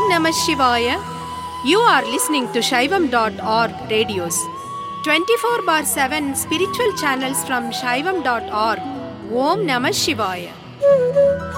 Om Namah Shivaya. You are listening to Shaivam.org radios. 24 bar 7 spiritual channels from Shaivam.org. Om Namah Shivaya.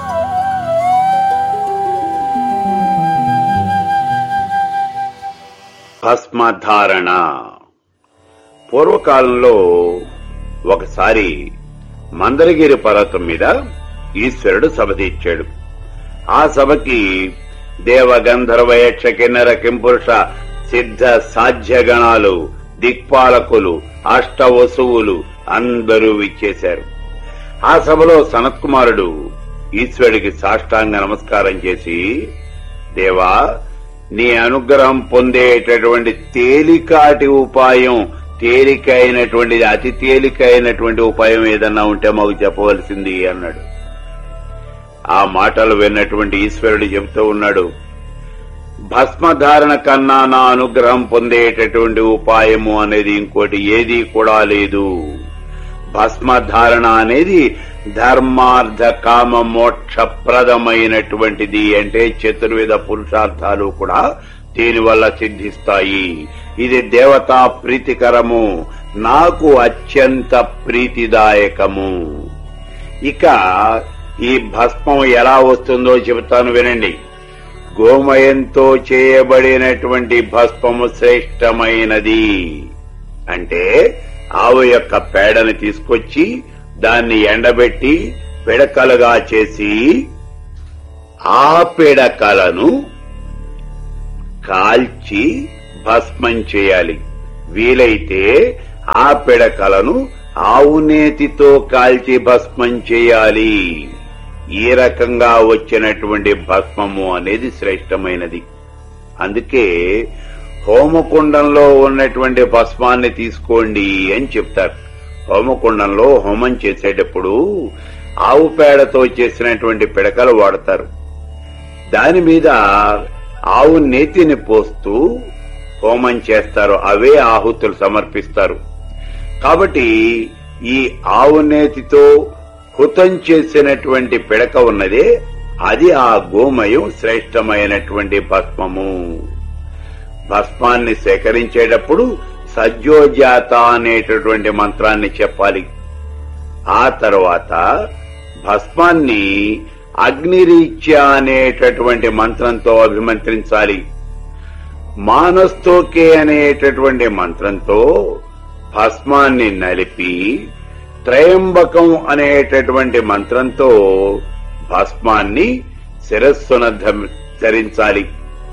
భస్మధారణ పూర్వకాలంలో ఒకసారి మందరగిరి పర్వతం మీద ఈశ్వరుడు సభ తీర్చాడు ఆ సభకి దేవ గంధర్వ యక్ష కిన్నర కింపురుష సిద్ధ సాధ్యగణాలు దిక్పాలకులు అష్టవసువులు అందరూ విచ్చేశారు ఆ సభలో సనత్కుమారుడు ఈశ్వరుడికి సాష్టాంగ నమస్కారం చేసి దేవా నీ అనుగ్రహం పొందేటటువంటి తేలికాటి ఉపాయం తేలికైనటువంటిది అతి తేలికైనటువంటి ఉపాయం ఏదన్నా ఉంటే మాకు చెప్పవలసింది అన్నాడు ఆ మాటలు విన్నటువంటి ఈశ్వరుడు చెబుతూ ఉన్నాడు భస్మధారణ కన్నా నా అనుగ్రహం పొందేటటువంటి ఉపాయము అనేది ఇంకోటి ఏదీ కూడా లేదు భస్మధారణ అనేది ధర్మార్థ కామ మోక్షప్రదమైనటువంటిది అంటే చతుర్విధ పురుషార్థాలు కూడా దీనివల్ల సిద్ధిస్తాయి ఇది దేవతా ప్రీతికరము నాకు అత్యంత ప్రీతిదాయకము ఇక ఈ భస్మం ఎలా వస్తుందో చెబుతాను వినండి గోమయంతో చేయబడినటువంటి భస్మము శ్రేష్టమైనది అంటే ఆవు యొక్క పేడని తీసుకొచ్చి దాన్ని ఎండబెట్టి పిడకలుగా చేసి ఆ పిడకలను కాల్చి భస్మం చేయాలి వీలైతే ఆ పిడకలను ఆవు నేతితో కాల్చి భస్మం చేయాలి ఈ రకంగా వచ్చినటువంటి భస్మము అనేది శ్రేష్టమైనది అందుకే హోమకుండంలో ఉన్నటువంటి భస్మాన్ని తీసుకోండి అని చెప్తారు హోమకుండంలో హోమం చేసేటప్పుడు ఆవు పేడతో చేసినటువంటి పిడకలు వాడతారు దాని మీద ఆవు నేతిని పోస్తూ హోమం చేస్తారు అవే ఆహుతులు సమర్పిస్తారు కాబట్టి ఈ ఆవు నేతితో హుతం చేసినటువంటి పిడక ఉన్నదే అది ఆ గోమయం శ్రేష్టమైనటువంటి భస్మము భస్మాన్ని సేకరించేటప్పుడు సజ్జోజాత అనేటటువంటి మంత్రాన్ని చెప్పాలి ఆ తర్వాత భస్మాన్ని అగ్నిరీత్య అనేటటువంటి మంత్రంతో అభిమంత్రించాలి మానస్తోకే అనేటటువంటి మంత్రంతో భస్మాన్ని నలిపి త్రయంబకం అనేటటువంటి మంత్రంతో భస్మాన్ని శిరస్సున ధరించాలి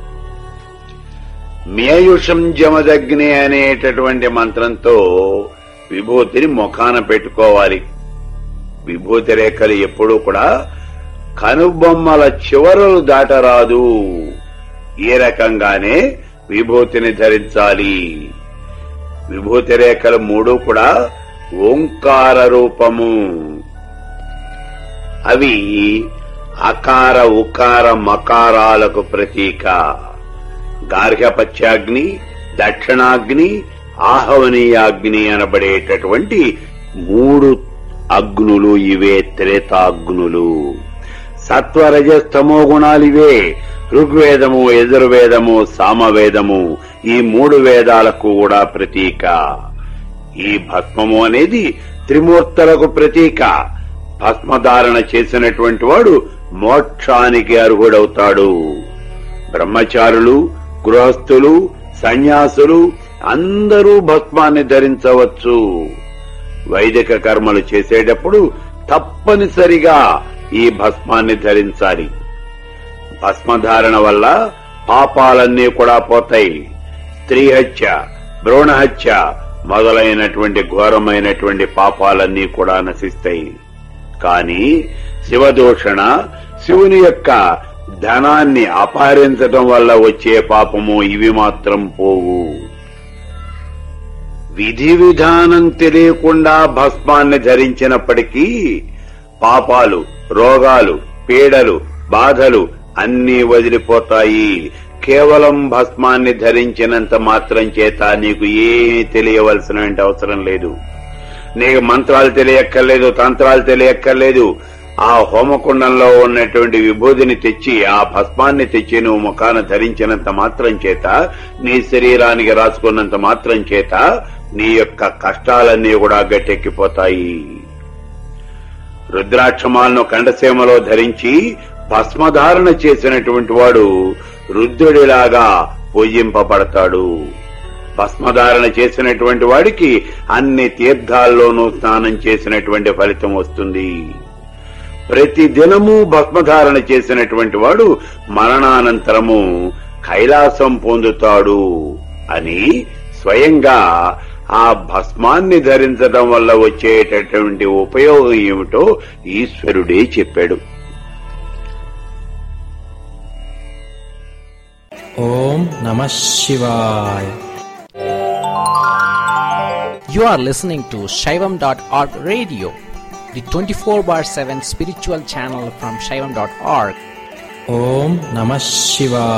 మేయుషం జమదగ్ని అనేటటువంటి మంత్రంతో విభూతిని ముఖాన పెట్టుకోవాలి విభూతి రేఖలు ఎప్పుడూ కూడా కనుబొమ్మల చివరలు దాటరాదు ఈ రకంగానే విభూతిని ధరించాలి విభూతి రేఖలు మూడు కూడా ఓంకార రూపము అవి అకార ఉకార మకారాలకు ప్రతీక గార్హపత్యాగ్ని దక్షిణాగ్ని ఆహవనీయాగ్ని అనబడేటటువంటి మూడు అగ్నులు ఇవే త్రేతాగ్నులు సత్వరజస్తమో గుణాలివే ఋగ్వేదము యజుర్వేదము సామవేదము ఈ మూడు వేదాలకు కూడా ప్రతీక ఈ భస్మము అనేది త్రిమూర్తులకు ప్రతీక భస్మధారణ చేసినటువంటి వాడు మోక్షానికి అర్హుడవుతాడు బ్రహ్మచారులు గృహస్థులు సన్యాసులు అందరూ భస్మాన్ని ధరించవచ్చు వైదిక కర్మలు చేసేటప్పుడు తప్పనిసరిగా ఈ భస్మాన్ని ధరించాలి భస్మధారణ వల్ల పాపాలన్నీ కూడా పోతాయి స్త్రీ హత్య భ్రూణ హత్య మొదలైనటువంటి ఘోరమైనటువంటి పాపాలన్నీ కూడా నశిస్తాయి కాని శివదూషణ శివుని యొక్క ధనాన్ని అపహరించడం వల్ల వచ్చే పాపము ఇవి మాత్రం పోవు విధి విధానం తెలియకుండా భస్మాన్ని ధరించినప్పటికీ పాపాలు రోగాలు పీడలు బాధలు అన్నీ వదిలిపోతాయి కేవలం భస్మాన్ని ధరించినంత మాత్రం చేత నీకు ఏమీ తెలియవలసిన అవసరం లేదు నీకు మంత్రాలు తెలియక్కర్లేదు తంత్రాలు తెలియక్కర్లేదు ఆ హోమకుండంలో ఉన్నటువంటి విభూతిని తెచ్చి ఆ భస్మాన్ని తెచ్చి నువ్వు ముఖాన ధరించినంత మాత్రం చేత నీ శరీరానికి రాసుకున్నంత మాత్రం చేత నీ యొక్క కష్టాలన్నీ కూడా గట్టెక్కిపోతాయి రుద్రాక్షమాలను కండసీమలో ధరించి భస్మధారణ చేసినటువంటి వాడు రుద్రుడిలాగా పూజింపబడతాడు భస్మధారణ చేసినటువంటి వాడికి అన్ని తీర్థాల్లోనూ స్నానం చేసినటువంటి ఫలితం వస్తుంది ప్రతి దినము భస్మధారణ చేసినటువంటి వాడు మరణానంతరము కైలాసం పొందుతాడు అని స్వయంగా ఆ భస్మాన్ని ధరించడం వల్ల వచ్చేటటువంటి ఉపయోగం ఏమిటో ఈశ్వరుడే చెప్పాడు ఓం నమ శివాయ You are listening to Shaivam.org radio, the 24 bar 7 spiritual channel from Shaivam.org. ఓం నమ శివాయ